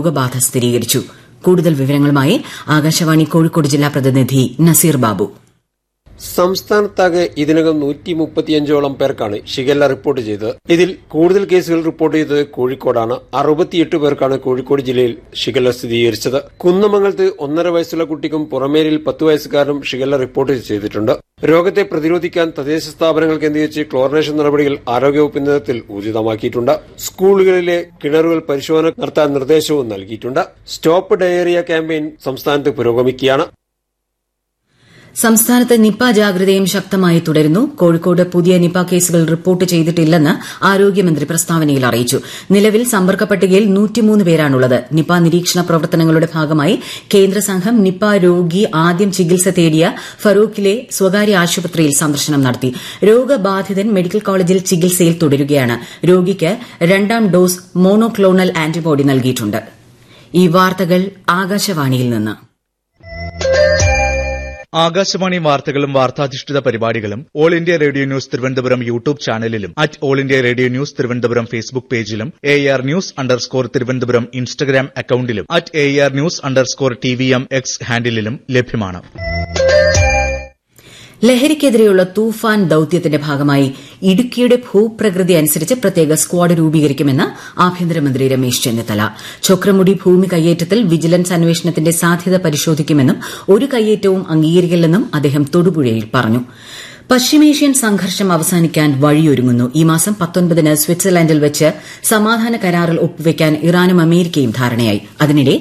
രോഗബാധ സ്ഥിരീകരിച്ചു കൂടുതൽ വിവരങ്ങളുമായി ആകാശവാണി കോഴിക്കോട് ജില്ലാ പ്രതിനിധി നസീർ ബാബു സംസ്ഥാനത്താകെ ഇതിനകം നൂറ്റി മുപ്പത്തിയഞ്ചോളം പേർക്കാണ് ഷിഗല്ല റിപ്പോർട്ട് ചെയ്തത് ഇതിൽ കൂടുതൽ കേസുകൾ റിപ്പോർട്ട് ചെയ്തത് കോഴിക്കോടാണ് അറുപത്തിയെട്ട് പേർക്കാണ് കോഴിക്കോട് ജില്ലയിൽ ഷിഗല്ല സ്ഥിരീകരിച്ചത് കുന്നമംഗലത്ത് ഒന്നര വയസ്സുള്ള കുട്ടിക്കും പുറമേരിൽ പത്ത് വയസ്സുകാരനും ഷിഗല്ല റിപ്പോർട്ട് ചെയ്തിട്ടുണ്ട് രോഗത്തെ പ്രതിരോധിക്കാൻ തദ്ദേശ സ്ഥാപനങ്ങൾ കേന്ദ്രീകരിച്ച് ക്ലോറിനേഷൻ നടപടികൾ ആരോഗ്യവകുപ്പ് നേതൃത്വത്തിൽ ഊർജിതമാക്കിയിട്ടുണ്ട് സ്കൂളുകളിലെ കിണറുകൾ പരിശോധന നടത്താൻ നിർദ്ദേശവും നൽകിയിട്ടുണ്ട് സ്റ്റോപ്പ് ഡയേറിയ ക്യാമ്പയിൻ സംസ്ഥാനത്ത് പുരോഗമിക്കുകയാണ് സംസ്ഥാനത്ത് നിപ ജാഗ്രതയും ശക്തമായി തുടരുന്നു കോഴിക്കോട് പുതിയ നിപ കേസുകൾ റിപ്പോർട്ട് ചെയ്തിട്ടില്ലെന്ന് ആരോഗ്യമന്ത്രി പ്രസ്താവനയിൽ അറിയിച്ചു നിലവിൽ സമ്പർക്ക പട്ടികയിൽ പേരാണുള്ളത് നിപ നിരീക്ഷണ പ്രവർത്തനങ്ങളുടെ ഭാഗമായി കേന്ദ്ര സംഘം നിപ രോഗി ആദ്യം ചികിത്സ തേടിയ ഫറൂഖിലെ സ്വകാര്യ ആശുപത്രിയിൽ സന്ദർശനം നടത്തി രോഗബാധിതൻ മെഡിക്കൽ കോളേജിൽ ചികിത്സയിൽ തുടരുകയാണ് രോഗിക്ക് രണ്ടാം ഡോസ് മോണോക്ലോണൽ ആന്റിബോഡി നൽകിയിട്ടുണ്ട് ഈ വാർത്തകൾ ആകാശവാണിയിൽ നിന്ന് ആകാശവാണി വാർത്തകളും വാർത്താധിഷ്ഠിത പരിപാടികളും all India radio news Thiruvananthapuram YouTube ചാനലിലും at all India radio news Thiruvananthapuram Facebook പേജിലും A R news underscore Thiruvananthapuram Instagram അക്കൌണ്ടിലും at A R news underscore T V M X ഹാൻഡിലും ലഭ്യമാണ് ലഹരിക്കെതിരെയുള്ള തൂഫാൻ ദൌത്യത്തിന്റെ ഭാഗമായി ഇടുക്കിയുടെ ഭൂപ്രകൃതി അനുസരിച്ച് പ്രത്യേക സ്ക്വാഡ് രൂപീകരിക്കുമെന്ന് ആഭ്യന്തരമന്ത്രി രമേശ് ചെന്നിത്തല ചൊക്രമുടി ഭൂമി കയ്യേറ്റത്തിൽ വിജിലൻസ് അന്വേഷണത്തിന്റെ സാധ്യത പരിശോധിക്കുമെന്നും ഒരു കയ്യേറ്റവും അംഗീകരിക്കില്ലെന്നും അദ്ദേഹം തൊടുപുഴയിൽ പറഞ്ഞു പശ്ചിമേഷ്യൻ സംഘർഷം അവസാനിക്കാൻ വഴിയൊരുങ്ങുന്നു ഈ മാസം പത്തൊൻപതിന് സ്വിറ്റ്സർലൻഡിൽ വെച്ച് സമാധാന കരാറിൽ ഒപ്പുവയ്ക്കാൻ ഇറാനും അമേരിക്കയും ധാരണയായി അതിനിടെ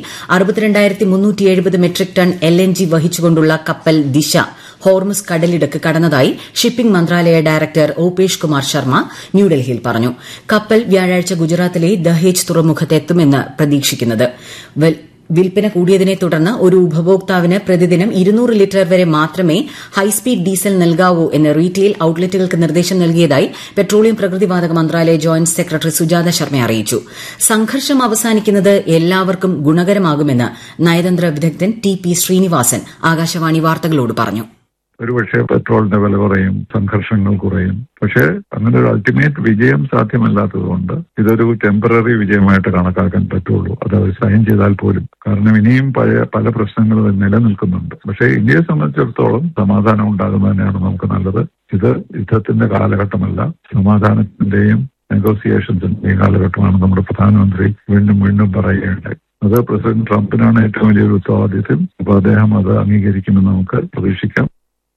metric ton L N G വഹിച്ചുകൊണ്ടുള്ള കപ്പൽ ദിശ ഹോർമുസ് കടലിടുക്ക് കടന്നതായി ഷിപ്പിംഗ് മന്ത്രാലയ ഡയറക്ടർ ഓപേഷ് കുമാർ ശർമ്മ ന്യൂഡൽഹിയിൽ പറഞ്ഞു കപ്പൽ വ്യാഴാഴ്ച ഗുജറാത്തിലെ ദഹേജ് തുറമുഖത്ത് എത്തുമെന്ന് പ്രതീക്ഷിക്കുന്നത് വിൽപ്പന കൂടിയതിനെ തുടർന്ന് ഒരു ഉപഭോക്താവിന് പ്രതിദിനം ഇരുന്നൂറ് ലിറ്റർ വരെ മാത്രമേ ഹൈസ്പീഡ് ഡീസൽ നൽകാവൂ എന്ന് റീറ്റെയിൽ ഔട്ട്ലെറ്റുകൾക്ക് നിർദ്ദേശം നൽകിയതായി പെട്രോളിയം പ്രകൃതിവാതക മന്ത്രാലയ ജോയിന്റ് സെക്രട്ടറി സുജാത ശർമ്മ അറിയിച്ചു സംഘർഷം അവസാനിക്കുന്നത് എല്ലാവർക്കും ഗുണകരമാകുമെന്ന് നയതന്ത്ര വിദഗ്ധൻ ടി പി ശ്രീനിവാസൻ ആകാശവാണി വാർത്തകളോട് പറഞ്ഞു ഒരുപക്ഷെ പെട്രോളിന്റെ വില കുറയും സംഘർഷങ്ങൾ കുറയും പക്ഷേ അങ്ങനെ ഒരു അൾട്ടിമേറ്റ് വിജയം സാധ്യമല്ലാത്തതുകൊണ്ട് ഇതൊരു ടെമ്പററി വിജയമായിട്ട് കണക്കാക്കാൻ പറ്റുള്ളൂ അത് അവർ സൈൻ ചെയ്താൽ പോലും കാരണം ഇനിയും പഴയ പല പ്രശ്നങ്ങളും നിലനിൽക്കുന്നുണ്ട് പക്ഷേ ഇന്ത്യയെ സംബന്ധിച്ചിടത്തോളം സമാധാനം ഉണ്ടാകുന്നത് തന്നെയാണ് നമുക്ക് നല്ലത് ഇത് യുദ്ധത്തിന്റെ കാലഘട്ടമല്ല സമാധാനത്തിന്റെയും നെഗോസിയേഷൻസിന്റെയും കാലഘട്ടമാണ് നമ്മുടെ പ്രധാനമന്ത്രി വീണ്ടും വീണ്ടും പറയുകയുണ്ടായി അത് പ്രസിഡന്റ് ട്രംപിനാണ് ഏറ്റവും വലിയൊരു ഉത്തരവാദിത്യം അപ്പൊ അദ്ദേഹം അത് അംഗീകരിക്കുമെന്ന് നമുക്ക് പ്രതീക്ഷിക്കാം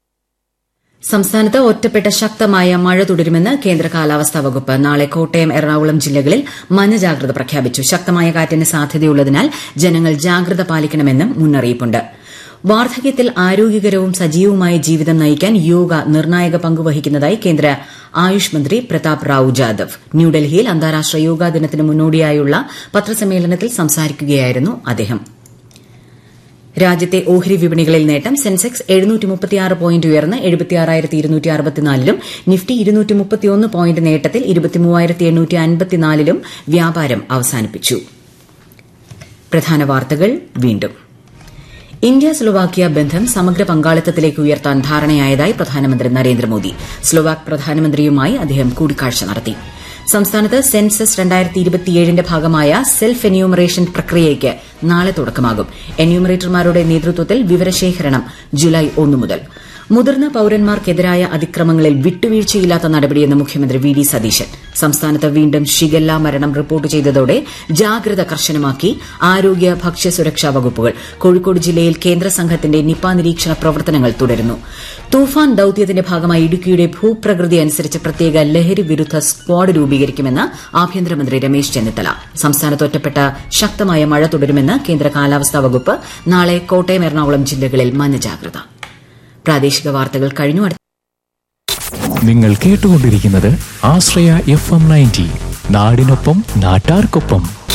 സംസ്ഥാനത്ത് ഒറ്റപ്പെട്ട ശക്തമായ മഴ തുടരുമെന്ന് കേന്ദ്ര കാലാവസ്ഥാ വകുപ്പ് നാളെ കോട്ടയം എറണാകുളം ജില്ലകളിൽ മഞ്ഞജാഗ്രത പ്രഖ്യാപിച്ചു ശക്തമായ കാറ്റിന് സാധ്യതയുള്ളതിനാൽ ജനങ്ങൾ ജാഗ്രത പാലിക്കണമെന്നും മുന്നറിയിപ്പുണ്ട് വാർദ്ധക്യത്തിൽ ആരോഗ്യകരവും സജീവവുമായ ജീവിതം നയിക്കാൻ യോഗ നിർണായക പങ്കുവഹിക്കുന്നതായി കേന്ദ്ര ആയുഷ് മന്ത്രി പ്രതാപ് റാവു ജാദവ് ന്യൂഡൽഹിയിൽ അന്താരാഷ്ട്ര യോഗാ ദിനത്തിന് മുന്നോടിയായുള്ള പത്രസമ്മേളനത്തിൽ സംസാരിക്കുകയായിരുന്നു അദ്ദേഹം രാജ്യത്തെ ഓഹരി വിപണികളിൽ നേട്ടം സെൻസെക്സ് പോയിന്റ് ഉയർന്ന് ലും നിഫ്റ്റി പോയിന്റ് നേട്ടത്തിൽ ലും വ്യാപാരം അവസാനിപ്പിച്ചു പ്രധാന വാർത്തകൾ വീണ്ടും ഇന്ത്യ സ്ലൊവാക്യ ബന്ധം സമഗ്ര പങ്കാളിത്തത്തിലേക്ക് ഉയർത്താൻ ധാരണയായതായി പ്രധാനമന്ത്രി നരേന്ദ്രമോദി സ്ലൊവാക് പ്രധാനമന്ത്രിയുമായി അദ്ദേഹം കൂടിക്കാഴ്ച നടത്തി സംസ്ഥാനത്ത് സെൻസസ് ന്റെ ഭാഗമായ സെൽഫ് എന്യൂമറേഷൻ പ്രക്രിയയ്ക്ക് നാളെ തുടക്കമാകും എന്യൂമറേറ്റർമാരുടെ നേതൃത്വത്തിൽ വിവരശേഖരണം ജൂലൈ ഒന്നു മുതൽ മുതിർന്ന പൌരന്മാർക്കെതിരായ അതിക്രമങ്ങളിൽ വിട്ടുവീഴ്ചയില്ലാത്ത നടപടിയെന്ന് മുഖ്യമന്ത്രി വി ഡി സതീശൻ സംസ്ഥാനത്ത് വീണ്ടും ഷിഗല്ല മരണം റിപ്പോർട്ട് ചെയ്തതോടെ ജാഗ്രത കർശനമാക്കി ആരോഗ്യ ഭക്ഷ്യസുരക്ഷാ വകുപ്പുകൾ കോഴിക്കോട് ജില്ലയിൽ കേന്ദ്ര സംഘത്തിന്റെ നിപ നിരീക്ഷണ പ്രവർത്തനങ്ങൾ തുടരുന്നു തൂഫാൻ ദൌത്യത്തിന്റെ ഭാഗമായി ഇടുക്കിയുടെ ഭൂപ്രകൃതി അനുസരിച്ച് പ്രത്യേക ലഹരി വിരുദ്ധ സ്ക്വാഡ് രൂപീകരിക്കുമെന്ന് ആഭ്യന്തരമന്ത്രി രമേശ് ചെന്നിത്തല സംസ്ഥാനത്ത് ഒറ്റപ്പെട്ട ശക്തമായ മഴ തുടരുമെന്ന് കേന്ദ്ര കാലാവസ്ഥാ വകുപ്പ് നാളെ കോട്ടയം എറണാകുളം ജില്ലകളിൽ മഞ്ഞജാഗ്രത പ്രാദേശിക വാർത്തകൾ കഴിഞ്ഞു നിങ്ങൾ കേട്ടുകൊണ്ടിരിക്കുന്നത് ആശ്രയ എഫ് എം നയൻറ്റി നാടിനൊപ്പം നാട്ടാർക്കൊപ്പം